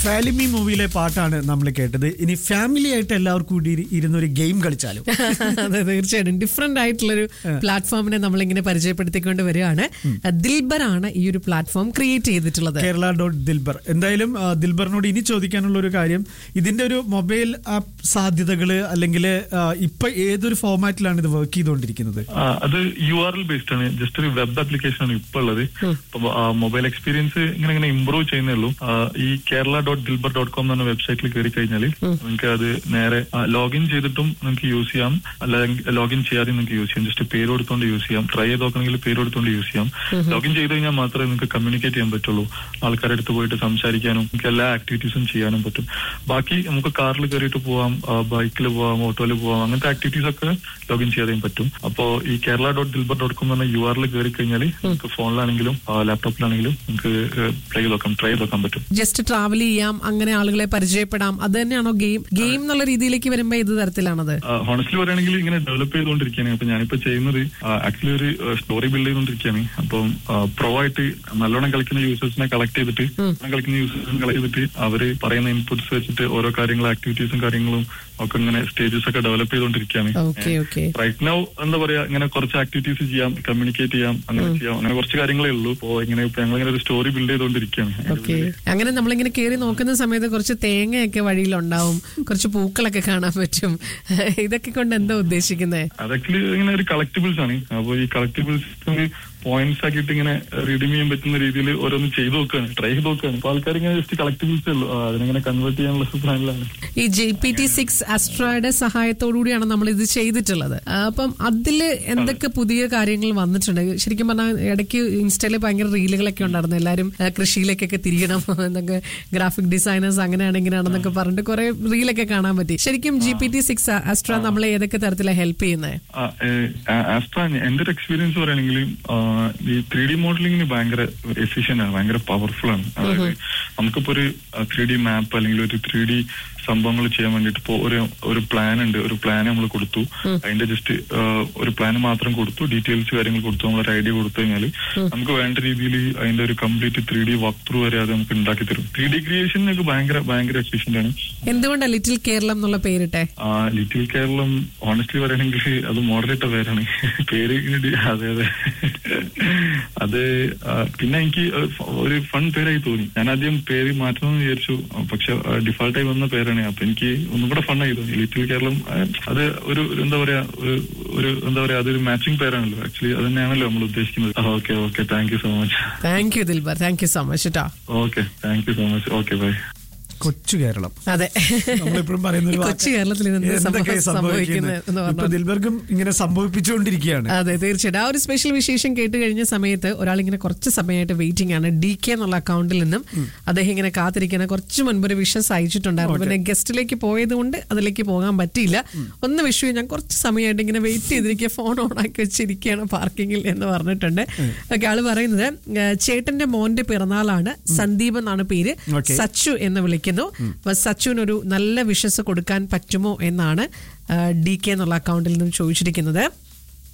ഫാലിമി മൂവിയിലെ പാട്ടാണ് നമ്മൾ കേട്ടത് ഇനി ഫാമിലി ആയിട്ട് എല്ലാവർക്കും കൂടി ഇരി- ഇരുന്നൊരു ഗെയിം കളിച്ചാലും അതെ തീർച്ചയായിട്ടും ഡിഫറെന്റ് ആയിട്ടുള്ളൊരു പ്ലാറ്റ്ഫോമിനെ നമ്മൾ ഇങ്ങനെ പരിചയപ്പെടുത്തിക്കൊണ്ട് വരികയാണ് ദിൽബർ ആണ് ഈ ഒരു പ്ലാറ്റ്ഫോം ക്രിയേറ്റ് ചെയ്തിട്ടുള്ളത് കേരള ഡോട്ട് ദിൽബർ എന്തായാലും ആ, ദിൽബറിനോട് ഇനി ചോദിക്കാനുള്ള ഒരു കാര്യം ഇതിന്റെ ഒരു മൊബൈൽ ആപ്പ് സാധ്യതകള് അല്ലെങ്കിൽ ഇപ്പൊ ഏതൊരു ഫോമാറ്റിലാണ് ഇത് വർക്ക് ചെയ്തുകൊണ്ടിരിക്കുന്നത് ആ, അത് യു ആർ എൽ ബേസ്ഡ് ആണ് ജസ്റ്റ് ഒരു വെബ് ആപ്ലിക്കേഷൻ ആണ് ഇപ്പൊ ഉള്ളത് മൊബൈൽ എക്സ്പീരിയൻസ് ഇങ്ങനെ ഇങ്ങനെ ഇമ്പ്രൂവ് ചെയ്യുന്നേ ഉള്ളൂ ആ, ഈ Kerala dot Dilbar dot com എന്ന വെബ്സൈറ്റിൽ കയറി കഴിഞ്ഞാൽ നിങ്ങൾക്ക് അത് നേരെ ലോഗിൻ ചെയ്തിട്ടും നിങ്ങൾക്ക് യൂസ് ചെയ്യാം അല്ലെങ്കിൽ ലോഗിൻ ചെയ്യാതെ നിങ്ങൾക്ക് യൂസ് ചെയ്യാം ജസ്റ്റ് പേര് കൊടുത്തോണ്ട് യൂസ് ചെയ്യാം ട്രൈ ചെയ്ത് നോക്കണമെങ്കിൽ പേര് കൊടുത്തോണ്ട് യൂസ് ചെയ്യാം ലോഗിൻ ചെയ്ത് കഴിഞ്ഞാൽ മാത്രമേ നിങ്ങൾക്ക് കമ്മ്യൂണിക്കേറ്റ് ചെയ്യാൻ പറ്റുള്ളൂ ആൾക്കാരുടെ അടുത്ത് പോയിട്ട് സംസാരിക്കാനും നിങ്ങൾക്ക് എല്ലാ ആക്ടിവിറ്റീസും ചെയ്യാനും പറ്റും ബാക്കി നമുക്ക് കാറിൽ കയറിയിട്ട് പോവാം ബൈക്കിൽ പോവാം ഓട്ടോയിൽ പോവാം അങ്ങനത്തെ ആക്ടിവിറ്റീസ് ഒക്കെ ലോഗിൻ ചെയ്യാതെയും പറ്റും അപ്പോ ഈ Kerala dot Dilbar dot com U യു ആറിൽ കയറി കഴിഞ്ഞാൽ നിങ്ങൾക്ക് ഫോണിലാണെങ്കിലും ലാപ്ടോപ്പിലാണെങ്കിലും നിങ്ങൾക്ക് പ്ലേ ചെയ്ത് നോക്കാം ട്രൈ ചെയ്ത് നോക്കാൻ പറ്റും ജസ്റ്റ് ട്രാവൽ ചെയ്യാം അങ്ങനെ ആളുകളെ പരിചയപ്പെടാം അത് തന്നെയാണോ ഗെയിം ഗെയിം എന്നുള്ള രീതിയിലേക്ക് വരുമ്പോ ഏത് തരത്തിലാണത് ഹോണസ്റ്റ്ലി പറയുകയാണെങ്കിൽ ഇങ്ങനെ ഡെവലപ്പ് ചെയ്തുകൊണ്ടിരിക്കുകയാണ് അപ്പൊ ഞാനിപ്പോ ചെയ്യുന്നത് ആക്ച്വലി ഒരു സ്റ്റോറി ബിൽഡ് ചെയ്തുകൊണ്ടിരിക്കുകയാണ് അപ്പം പ്രോ ആയിട്ട് നല്ലോണം കളിക്കുന്ന യൂസേഴ്സിനെ കളക്ട് ചെയ്തിട്ട് നല്ലോണം കളിക്കുന്ന യൂസേഴ്സിനെ കളക്ട് ചെയ്തിട്ട് അവര് പറയുന്ന ഇൻപുട്സ് വെച്ചിട്ട് ഓരോ കാര്യങ്ങൾ ആക്ടിവിറ്റീസും കാര്യങ്ങളും ഒക്കെ ഇങ്ങനെ സ്റ്റേജസ് ഒക്കെ ഡെവലപ്പ് ചെയ്തുകൊണ്ടിരിക്കുകയാണ് ഓക്കെ ഓക്കെ റൈറ്റ് നൗ എന്താ പറയാ ഇങ്ങനെ കുറച്ച് ആക്ടിവിറ്റീസ് ചെയ്യാം കമ്മ്യൂണിക്കേറ്റ് ചെയ്യാം അങ്ങനെ ചെയ്യാം അങ്ങനെ കുറച്ച് കാര്യങ്ങളേ ഉള്ളൂ അപ്പോ ഇങ്ങനെ ഇപ്പൊ ഞങ്ങളിങ്ങനെ ഒരു സ്റ്റോറി ബിൽഡ് ചെയ്തുകൊണ്ടിരിക്കുകയാണ് ഓക്കെ അങ്ങനെ നമ്മളിങ്ങനെ കയറി നോക്കുന്ന സമയത്ത് കുറച്ച് തേങ്ങയൊക്കെ വഴിയിലുണ്ടാവും കുറച്ച് പൂക്കളൊക്കെ കാണാൻ പറ്റും ഇതൊക്കെ കൊണ്ട് എന്താ ഉദ്ദേശിക്കുന്നത് അത് ആക്ച്വലി ഇങ്ങനെ ഒരു കളക്ടിബിൾസ് ആണ് അപ്പൊ ഈ കളക്ടിബിൾസ് പോയിന്റ്സ് ആക്കിയിട്ട് ഇങ്ങനെ റിഡീം ചെയ്യാൻ പറ്റുന്ന രീതിയിൽ ഓരോന്ന് ചെയ്ത് നോക്കുകയാണ് ട്രൈ ചെയ്ത് നോക്കുകയാണ് അപ്പൊ ആൾക്കാർ ഇങ്ങനെ ജസ്റ്റ് കളക്ടിബിൾസേ ഉള്ളൂ ആ, അതിനെങ്ങനെ കൺവേർട്ട് ചെയ്യാനുള്ള പ്ലാനിലാണ് ഈ ജെ പി ടി സിക്സ് അസ്ട്രോയുടെ സഹായത്തോടുകൂടിയാണ് നമ്മൾ ഇത് ചെയ്തിട്ടുള്ളത് ആ, അപ്പം അതില് എന്തൊക്കെ പുതിയ കാര്യങ്ങൾ വന്നിട്ടുണ്ട് ശരിക്കും പറഞ്ഞാൽ ഇടയ്ക്ക് ഇൻസ്റ്റയിൽ ഭയങ്കര റീലുകളൊക്കെ ഉണ്ടായിരുന്നു എല്ലാവരും ആ, കൃഷിയിലേക്കൊക്കെ തിരിയണം എന്നൊക്കെ ഗ്രാഫിക് ഡിസൈനേഴ്സ് അങ്ങനെയാണ് ഇങ്ങനെയാണെന്നൊക്കെ പറഞ്ഞിട്ട് കുറെ റീലൊക്കെ കാണാൻ പറ്റി ശരിക്കും G P T six Astra നമ്മളെ ഏതൊക്കെ തരത്തിലാണ് ഹെൽപ്പ് ചെയ്യുന്നത് ആസ്ട്ര എന്റെ ഒരു എക്സ്പീരിയൻസ് പറയുകയാണെങ്കിൽ ഈ ത്രീ ഡി മോഡലിംഗിന് ഭയങ്കര എഫിഷ്യന്റ് ആണ് ഭയങ്കര പവർഫുൾ ആണ് അതായത് നമുക്കിപ്പോ ഒരു ത്രീ ഡി മാപ്പ് അല്ലെങ്കിൽ ഒരു ത്രീ ഡി സംഭവങ്ങൾ ചെയ്യാൻ വേണ്ടിട്ട് ഇപ്പോ ഒരു ഒരു പ്ലാൻ ഉണ്ട് ഒരു പ്ലാൻ നമ്മൾ കൊടുത്തു അതിന്റെ ജസ്റ്റ് ഒരു പ്ലാൻ മാത്രം കൊടുത്തു ഡീറ്റെയിൽസ് കാര്യങ്ങൾ കൊടുത്തു നമ്മൾ ഒരു ഐഡിയ കൊടുത്തു കഴിഞ്ഞാൽ നമുക്ക് വേണ്ട രീതിയിൽ അതിന്റെ ഒരു complete three D work through വരെ അത് നമുക്ക് ഉണ്ടാക്കി തരും ത്രീ ഡി ക്രിയേഷനൊക്കെ ഭയങ്കര ഭയങ്കര എഫിഷ്യന്റ് ആണ് എന്തുകൊണ്ടാണ് ലിറ്റിൽ കേരളം എന്നുള്ള പേരിട്ടെ ആ ലിറ്റിൽ കേരളം ഓണസ്റ്റ്ലി പറയുകയാണെങ്കിൽ അത് മോഡറേറ്റ പേരാണ് പേര് ഇങ്ങട് അതെ അതെ അത് ആ, പിന്നെ എനിക്ക് ഒരു ഫൺ പേരായി തോന്നി ഞാൻ ആദ്യം പേര് മാറ്റണമെന്ന് വിചാരിച്ചു പക്ഷെ ഡിഫാൾട്ടായി വന്ന പേരാണ് അപ്പൊ എനിക്ക് ഒന്നും കൂടെ ഫണ്ണായി തോന്നി ലിറ്റിൽ കേരളം ആ, അത് ഒരു ഒരു എന്താ പറയാ ഒരു ഒരു എന്താ പറയാ അതൊരു മാച്ചിങ് പേരാണല്ലോ ആക്ച്വലി അത് തന്നെയാണല്ലോ നമ്മൾ ഉദ്ദേശിക്കുന്നത് okay okay thank you so much thank you Dilbar thank you so much കേട്ടോ okay thank you so much okay bye കൊച്ചു കേരളം അതെ നമ്മളെപ്പോഴും പറയുന്ന ഒരു ഈ വാക്ക്. കൊച്ചു കേരളത്തിൽ ഇത് എന്ത് എന്തൊക്കെ സംഭവം- സംഭവിക്കുന്നത് എന്ന് ഇപ്പൊ പറഞ്ഞാൽ ദിൽബർഗും ഇങ്ങനെ സംഭവിപ്പിച്ചുകൊണ്ടിരിക്കുകയാണ് അതെ തീർച്ചയായിട്ടും ആ ഒരു സ്പെഷ്യൽ വിശേഷം കേട്ട് കഴിഞ്ഞ സമയത്ത് ഒരാൾ ഇങ്ങനെ കുറച്ച് സമയമായിട്ട് വെയിറ്റിംഗ് ആണ് ഡി കെ എന്നുള്ള അക്കൗണ്ടിൽ നിന്നും അദ്ദേഹം ഇങ്ങനെ കാത്തിരിക്കുന്ന കുറച്ച് മുൻപ് ഒരു വിഷസ് അയച്ചിട്ടുണ്ടായിരുന്നു പിന്നെ ഗസ്റ്റിലേക്ക് പോയത് കൊണ്ട് അതിലേക്ക് പോകാൻ പറ്റിയില്ല ഒന്ന് വിഷു ഞാൻ കുറച്ച് സമയമായിട്ട് ഇങ്ങനെ വെയിറ്റ് ചെയ്തിരിക്കുക ഫോൺ ഓൺ ആക്കി വെച്ചിരിക്കുകയാണ് പാർക്കിങ്ങിൽ എന്ന് പറഞ്ഞിട്ടുണ്ട് ഓക്കെ ആള് പറയുന്നത് ഏഹ്, ചേട്ടന്റെ മോന്റെ പിറന്നാളാണ് സന്ദീപ് എന്നാണ് പേര് Okay. സച്ചു എന്ന് വിളിക്കുന്നു അപ്പൊ സച്ചുവിനൊരു നല്ല വിഷസ് കൊടുക്കാൻ പറ്റുമോ എന്നാണ് ഡി കെ എന്നുള്ള അക്കൗണ്ടിൽ നിന്നും ചോദിച്ചിരിക്കുന്നത്